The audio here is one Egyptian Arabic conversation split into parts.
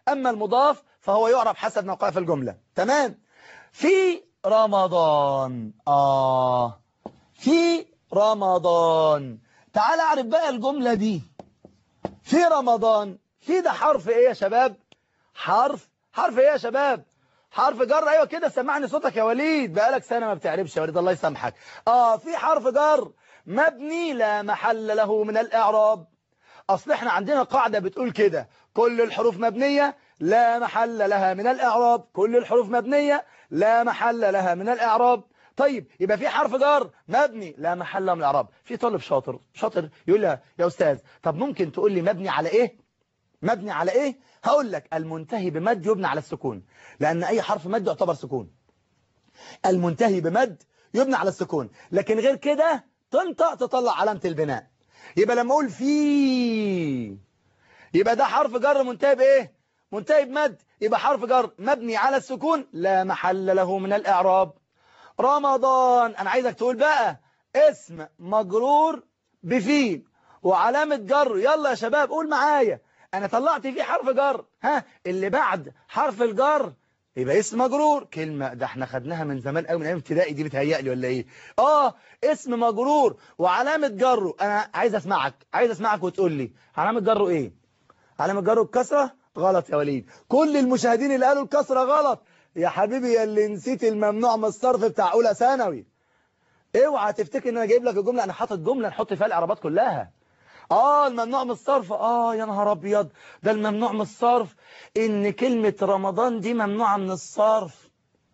أما المضاف فهو يعرف حسب موقعه في الجملة تمام في رمضان آه في رمضان تعال أعرف بقى الجملة دي في رمضان في ده حرف إيه يا شباب حرف حرف إيه يا شباب حرف جر أيوة كده سمعني صوتك يا وليد بقالك سنة ما بتعرفش يا وليد الله يسامحك آه في حرف جر مبني لا محل له من الإعراب أصل احنا عندنا قاعدة بتقول كده كل الحروف مبنية لا محل لها من الإعراب كل الحروف مبنية لا محل لها من الإعراب طيب يبقى في حرف جر مبني لا محل له من الإعراب في طالب شاطر شاطر يقول لها يا أستاذ طب ممكن تقول لي مبني على إيه مبني على إيه هقول لك المنتهي بمد يبنى على السكون لأن أي حرف مد يعتبر سكون المنتهي بمد يبنى على السكون لكن غير كده تنطق تطلع علامة البناء يبقى لما اقول في يبقى ده حرف جر منتهي بايه منتهي بمد يبقى حرف جر مبني على السكون لا محل له من الاعراب رمضان انا عايزك تقول بقى اسم مجرور بفي وعلامة جر يلا يا شباب قول معايا انا طلعت فيه حرف جر ها اللي بعد حرف الجر يبقى اسم مجرور كلمة ده احنا خدناها من زمان قوي من ايام ابتدائي دي بتهيألي ولا ايه اه اسم مجرور وعلامة جره انا عايز اسمعك عايز اسمعك وتقول لي علامة جره ايه علامة جره الكسرة غلط يا وليد كل المشاهدين اللي قالوا الكسرة غلط يا حبيبي يا اللي نسيت الممنوع من الصرف بتاع اولى ثانوي اوعى تفتكر ان انا جايب لك الجملة انا حاطط جملة نحط فيها الاعرابات كلها اه الممنوع من الصرف اه يا نهار ابيض ده الممنوع من الصرف ان كلمة رمضان دي ممنوعة من الصرف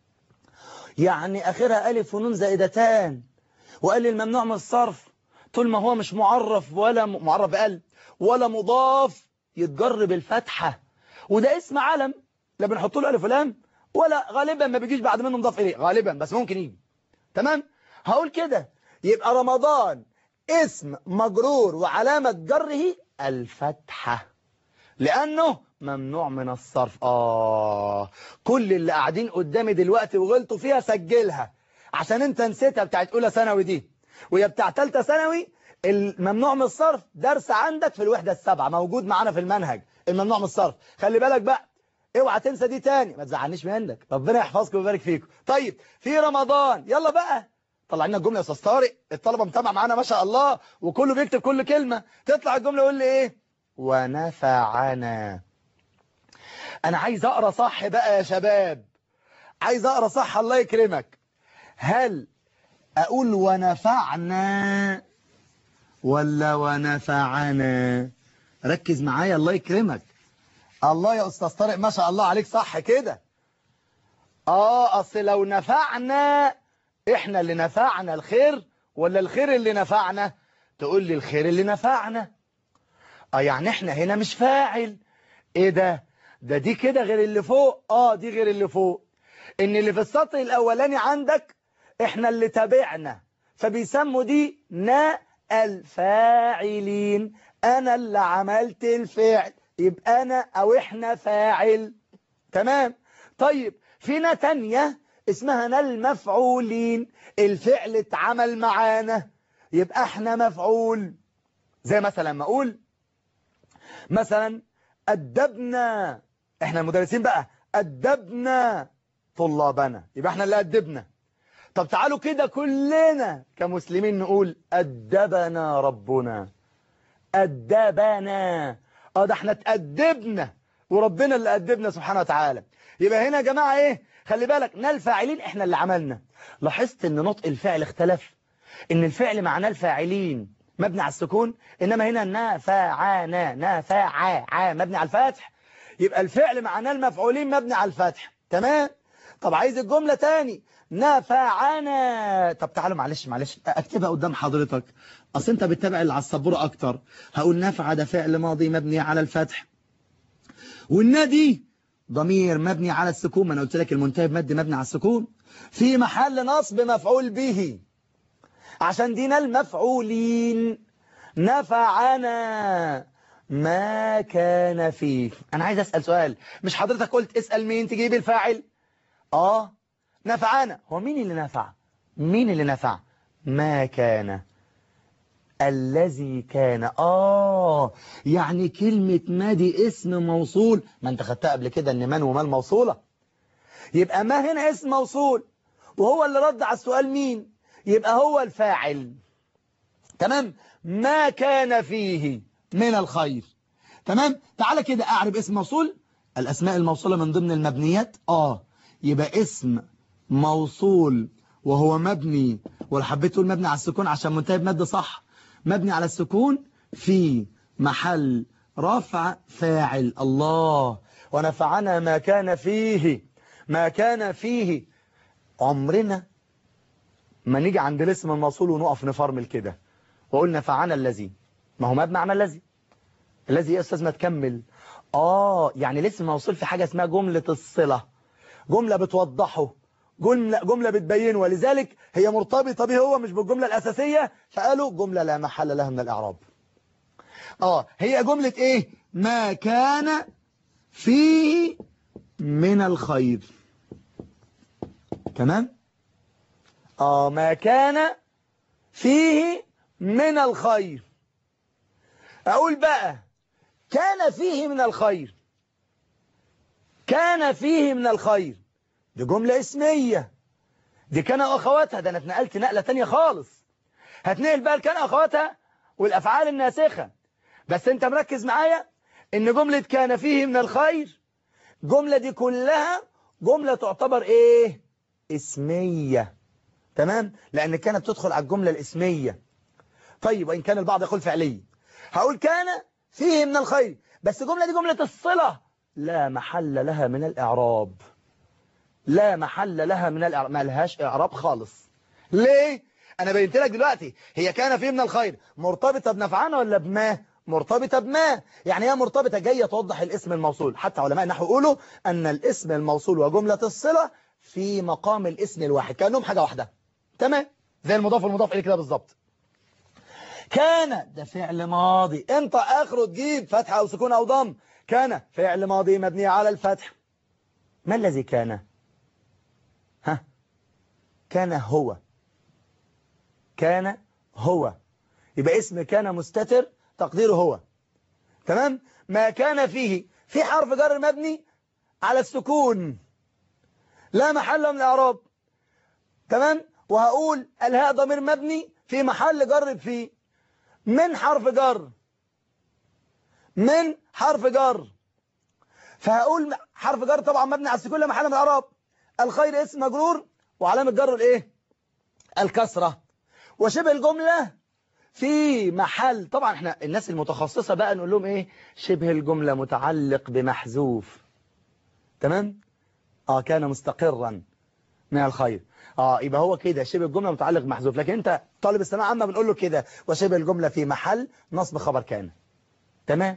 يعني اخرها الف ونون زائدتان وقال لي الممنوع من الصرف طول ما هو مش معرف ولا م- معرف بقلب ولا مضاف يتجر بالفتحة وده اسم علم لا بنحط له الف ولام ولا غالبا ما بيجيش بعد منه مضاف اليه غالبا بس ممكن يجي تمام هقول كده يبقى رمضان اسم مجرور وعلامة جره الفتحة لأنه ممنوع من الصرف آه كل اللي قاعدين قدامي دلوقتي وغلطوا فيها سجلها عشان انت نسيتها بتاعت أولى ثانوي دي وهي بتاع تالتة ثانوي الممنوع من الصرف درس عندك في الوحدة السبعة موجود معانا في المنهج الممنوع من الصرف خلي بالك بقى اوعى تنسى دي تاني ما تزعلنيش منك ربنا يحفظكم ويبارك فيكم طيب في رمضان يلا بقى طلع لنا الجمله يا استاذ طارق الطلبه متابعه معانا ما شاء الله وكله بيكتب كل كلمه تطلع الجمله يقول لي ايه ونفعنا انا عايز اقرا صح بقى يا شباب عايز اقرا صح الله يكرمك هل اقول ونفعنا ولا ونفعنا ركز معايا الله يكرمك الله يا استاذ طارق ما شاء الله عليك صح كده اه اصل لو نفعنا احنا اللي نفعنا الخير ولا الخير اللي نفعنا تقول لي الخير اللي نفعنا اه يعني احنا هنا مش فاعل ايه ده ده دي كده غير اللي فوق اه دي غير اللي فوق ان اللي في السطر الاولاني عندك احنا اللي تابعنا فبيسموا دي نا الفاعلين انا اللي عملت الفعل يبقى انا او احنا فاعل تمام طيب فينا تانية اسمها نا المفعولين الفعل اتعمل معانا يبقى احنا مفعول زي مثلا ما اقول مثلا أدبنا احنا المدرسين بقى أدبنا طلابنا يبقى احنا اللي أدبنا طب تعالوا كده كلنا كمسلمين نقول أدبنا ربنا أدبنا اه ده احنا اتأدبنا وربنا اللي أدبنا سبحانه وتعالى يبقى هنا يا جماعة ايه خلي بالك نا الفاعلين احنا اللي عملنا لاحظت ان نطق الفعل اختلف ان الفعل معناه الفاعلين مبني على السكون انما هنا نافعنا نافع مبني على الفتح يبقى الفعل معناه المفعولين مبني على الفتح تمام طب عايز الجملة تاني نفعنا طب تعالوا معلش معلش اكتبها قدام حضرتك اصل انت بتتابع اللي على السبوره اكتر هقول نفع ده فعل ماضي مبني على الفتح والنادي ضمير مبني على السكون ما انا قلت لك المنتهى بمد مبني على السكون في محل نصب مفعول به عشان دينا المفعولين نفعنا ما كان فيه انا عايز اسال سؤال مش حضرتك قلت اسال مين تجيب الفاعل اه نفعنا هو مين اللي نفع مين اللي نفع ما كان الذي كان آه يعني كلمة ما دي اسم موصول ما انت خدتها قبل كده ان من وما الموصولة يبقى ما هنا اسم موصول وهو اللي رد على السؤال مين يبقى هو الفاعل تمام ما كان فيه من الخير تمام تعالى كده اعرب اسم موصول الاسماء الموصولة من ضمن المبنيات اه يبقى اسم موصول وهو مبني ولا حبيت تقول مبني على السكون عشان منتهي بمادة صح مبني على السكون في محل رفع فاعل الله ونفعنا ما كان فيه ما كان فيه عمرنا ما نيجي عند الاسم الموصول ونقف نفرمل كده وقلنا فعنا الذي ما هو مبني على الذي الذي يا استاذ ما تكمل اه يعني الاسم موصول في حاجة اسمها جملة الصلة جملة بتوضحه جملة, جملة بتبينه ولذلك هي مرتبطة به هو مش بالجملة الأساسية فقالوا جملة لا محل لها من الإعراب آه هي جملة إيه ما كان فيه من الخير تمام آه ما كان فيه من الخير أقول بقى كان فيه من الخير كان فيه من الخير دي جملة اسمية دي كان أخواتها ده أنا اتنقلت نقلة تانية خالص هتنقل بقى كان أخواتها والأفعال الناسخة بس أنت مركز معايا إن جملة كان فيه من الخير جملة دي كلها جملة تعتبر إيه اسمية تمام لأن كانت تدخل على الجملة الاسمية طيب وإن كان البعض يقول فعلية هقول كان فيه من الخير بس الجملة دي جملة الصلة لا محل لها من الإعراب لا محل لها من الإعراب ما لهاش إعراب خالص ليه؟ أنا بينت لك دلوقتي هي كان فيه من الخير مرتبطة بنفعنا ولا بما؟ مرتبطة بما يعني هي مرتبطة جاية توضح الاسم الموصول حتى علماء النحو يقولوا أن الاسم الموصول وجملة الصلة في مقام الاسم الواحد كأنهم حاجة واحدة تمام زي المضاف والمضاف إليه كده بالظبط كان ده فعل ماضي انت اخره تجيب فتحة او سكون او ضم كان فعل ماضي مبني على الفتح ما الذي كان ها كان هو كان هو يبقى اسم كان مستتر تقديره هو تمام ما كان فيه في حرف جر مبني على السكون لا محل من الاعراب تمام وهقول الهاء ضمير مبني في محل جر فيه من حرف جر من حرف جر فهقول حرف جر طبعا مبني على السكون لا محل من الاعراب الخير اسم مجرور وعلامه جر الايه الكسره وشبه الجمله في محل طبعا احنا الناس المتخصصه بقى نقول لهم ايه شبه الجمله متعلق بمحذوف تمام اه كان مستقرا من الخير اه يبقى هو كده شبه الجمله متعلق بمحذوف لكن انت طالب الثانويه عامه بنقول له كده وشبه الجمله في محل نصب خبر كان تمام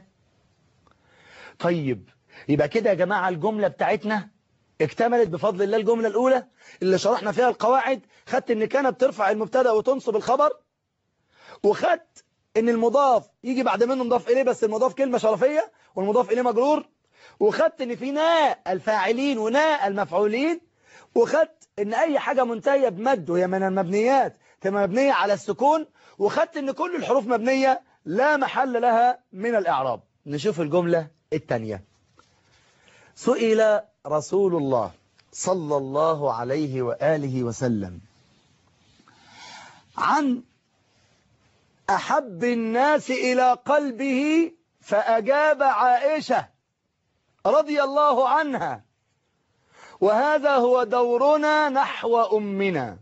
طيب يبقى كده يا جماعه الجمله بتاعتنا اكتملت بفضل الله الجمله الاولى اللي شرحنا فيها القواعد خدت ان كانت بترفع المبتدا وتنصب الخبر وخدت ان المضاف يجي بعد منه مضاف اليه بس المضاف كلمه شرفيه والمضاف اليه مجرور وخدت ان في ناء الفاعلين وناء المفعولين وخدت ان اي حاجة منتهية بمد وهي من المبنيات تبقى مبنية على السكون وخدت ان كل الحروف مبنية لا محل لها من الاعراب نشوف الجملة الثانية سئل رسول الله صلى الله عليه وآله وسلم عن أحب الناس إلى قلبه فأجاب عائشة رضي الله عنها وهذا هو دورنا نحو أمنا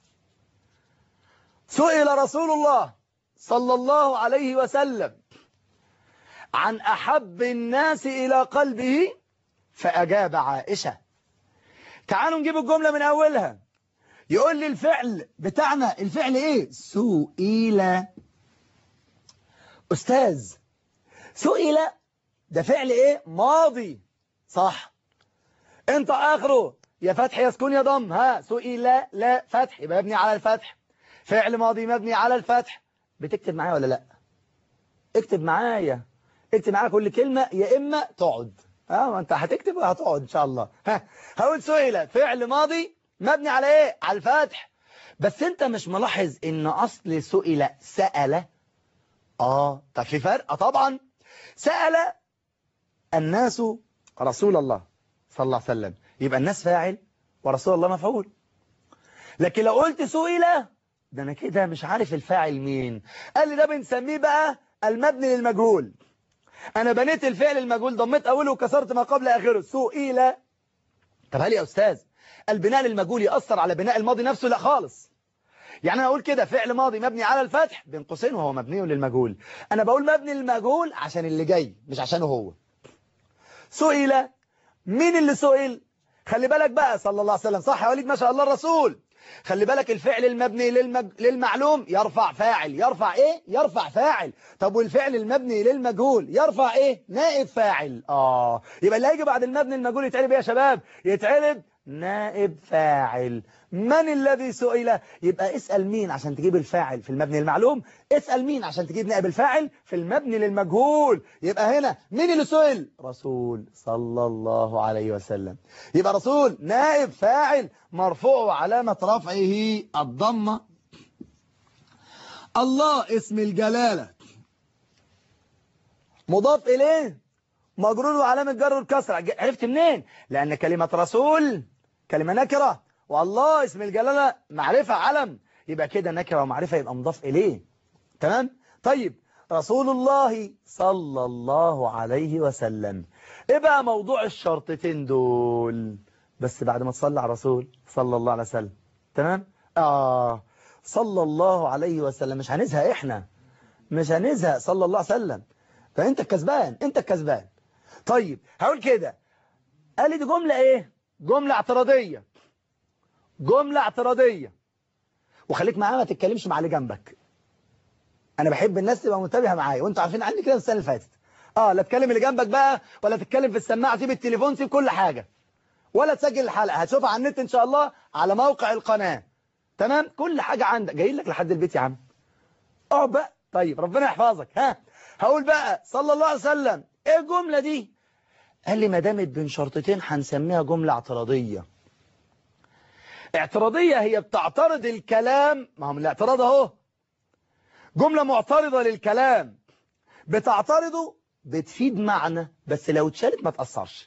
سئل رسول الله صلى الله عليه وسلم عن أحب الناس إلى قلبه فأجاب عائشة تعالوا نجيب الجملة من أولها يقول لي الفعل بتاعنا الفعل إيه سئل أستاذ سئل ده فعل إيه ماضي صح انت اخره يا فتح يا سكون يا ضم ها سئل لا فتح يبقى مبني على الفتح فعل ماضي مبني على الفتح بتكتب معايا ولا لا اكتب معايا اكتب معايا كل كلمة يا اما تقعد اه ما انت هتكتب وهتقعد ان شاء الله ها هقول سئل فعل ماضي مبني على ايه على الفتح بس انت مش ملاحظ ان اصل سئل سأل اه طب في فرق آه طبعا سأل الناس رسول الله صلى الله عليه وسلم يبقى الناس فاعل ورسول الله مفعول لكن لو قلت سئل ده انا كده مش عارف الفاعل مين قال لي ده بنسميه بقى المبني للمجهول انا بنيت الفعل المجهول ضميت اوله وكسرت ما قبل اخره سئل طب هل يا استاذ البناء للمجهول يأثر على بناء الماضي نفسه لا خالص يعني انا اقول كده فعل ماضي مبني على الفتح بين قوسين وهو مبني للمجهول انا بقول مبني للمجهول عشان اللي جاي مش عشانه هو سئل مين اللي سئل خلي بالك بقى صلى الله عليه وسلم صح يا وليد ما شاء الله الرسول خلي بالك الفعل المبني للمج... للمعلوم يرفع فاعل يرفع ايه يرفع فاعل طب والفعل المبني للمجهول يرفع ايه نائب فاعل اه يبقى اللي هيجي بعد المبني المجهول يتعرب ايه يا شباب يتعرب نائب فاعل من الذي سئل يبقى اسأل مين عشان تجيب الفاعل في المبني المعلوم اسأل مين عشان تجيب نائب الفاعل في المبني للمجهول يبقى هنا مين اللي سئل رسول صلى الله عليه وسلم يبقى رسول نائب فاعل مرفوع علامة رفعه الضمة الله اسم الجلالة مضاف إليه مجرور وعلامة جر الكسرة عرفت منين لأن كلمة رسول كلمة نكرة والله اسم الجلالة معرفة علم يبقى كده نكرة ومعرفة يبقى مضاف إليه تمام طيب رسول الله صلى الله عليه وسلم ايه بقى موضوع الشرطتين دول بس بعد ما تصلي على الرسول صلى الله عليه وسلم تمام آه صلى الله عليه وسلم مش هنزهق احنا مش هنزهق صلى الله عليه وسلم فانت الكسبان انت الكسبان طيب هقول كده قال لي دي جملة ايه جملة اعتراضية جملة اعتراضية وخليك معايا ما تتكلمش مع اللي جنبك انا بحب الناس تبقى منتبهه معايا وانتوا عارفين عني كده السنه اللي فاتت اه لا تكلم اللي جنبك بقى ولا تتكلم في السماعه سيب التليفون سيب كل حاجه ولا تسجل الحلقه هتشوفها على النت ان شاء الله على موقع القناه تمام كل حاجه عندك جاي لك لحد البيت يا عم اقعد بقى طيب ربنا يحفظك ها هقول بقى صلى الله عليه وسلم ايه الجمله دي قال لي ما دامت بين شرطتين هنسميها جمله اعتراضيه اعتراضيه هي بتعترض الكلام ما هو من الاعتراض اهو جملة معترضة للكلام بتعترضه بتفيد معنى بس لو اتشالت ما تأثرش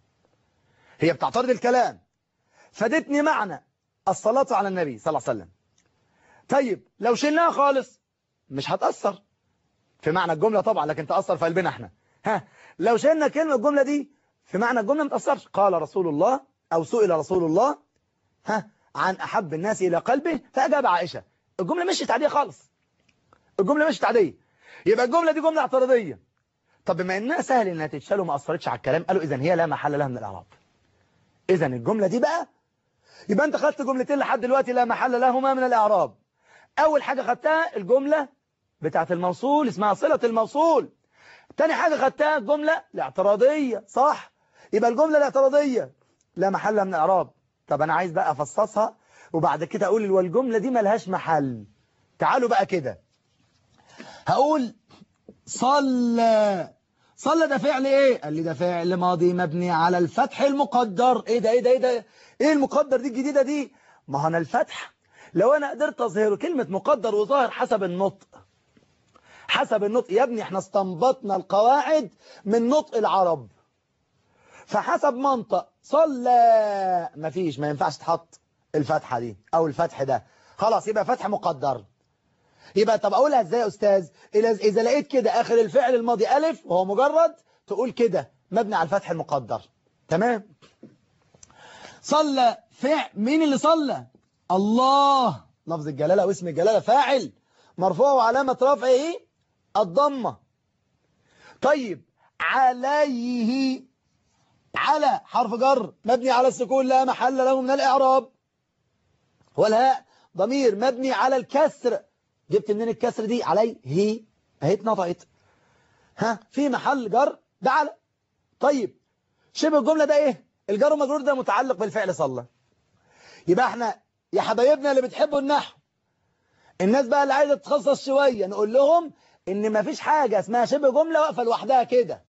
هي بتعترض الكلام فادتني معنى الصلاة على النبي صلى الله عليه وسلم طيب لو شلناها خالص مش هتأثر في معنى الجملة طبعا لكن تأثر في قلبنا احنا ها لو شلنا كلمة الجملة دي في معنى الجملة ما تأثرش قال رسول الله أو سئل رسول الله ها عن أحب الناس إلى قلبه فأجاب عائشة الجملة مشيت عادية خالص الجملة مش عادية يبقى الجملة دي جملة اعتراضية طب بما انها سهل انها تتشال وما اثرتش على الكلام قالوا اذا هي لا محل لها من الاعراب اذا الجملة دي بقى يبقى انت خدت جملتين لحد دلوقتي لا محل لهما من الاعراب اول حاجة خدتها الجملة بتاعت الموصول اسمها صلة الموصول تاني حاجة خدتها الجملة الاعتراضية صح يبقى الجملة الاعتراضية لا محل لها من الاعراب طب انا عايز بقى افصصها وبعد كده اقول والجملة دي ملهاش محل تعالوا بقى كده هقول صلى صلى ده فعل ايه قال لي ده فعل ماضي مبني على الفتح المقدر ايه ده ايه ده ايه ده ايه المقدر دي الجديدة دي ما هو انا الفتح لو انا قدرت اظهره كلمة مقدر وظاهر حسب النطق حسب النطق يا ابني احنا استنبطنا القواعد من نطق العرب فحسب منطق صلى مفيش ما ينفعش تحط الفتحة دي او الفتح ده خلاص يبقى فتح مقدر يبقى طب اقولها ازاي يا استاذ اذا لقيت كده اخر الفعل الماضي الف وهو مجرد تقول كده مبني على الفتح المقدر تمام صلى فعل مين اللي صلى الله لفظ الجلالة واسم الجلالة فاعل مرفوع وعلامة رفعه الضمة طيب عليه على حرف جر مبني على السكون لا محل له من الإعراب والهاء ضمير مبني على الكسر جبت منين الكسر دي علي هي اهي اتنطقت ها في محل جر ده على طيب شبه الجملة ده ايه الجر والمجرور ده متعلق بالفعل صلى يبقى احنا يا حبايبنا اللي بتحبوا النحو الناس بقى اللي عايزه تتخصص شوية نقول لهم ان مفيش حاجة اسمها شبه جملة واقفة لوحدها كده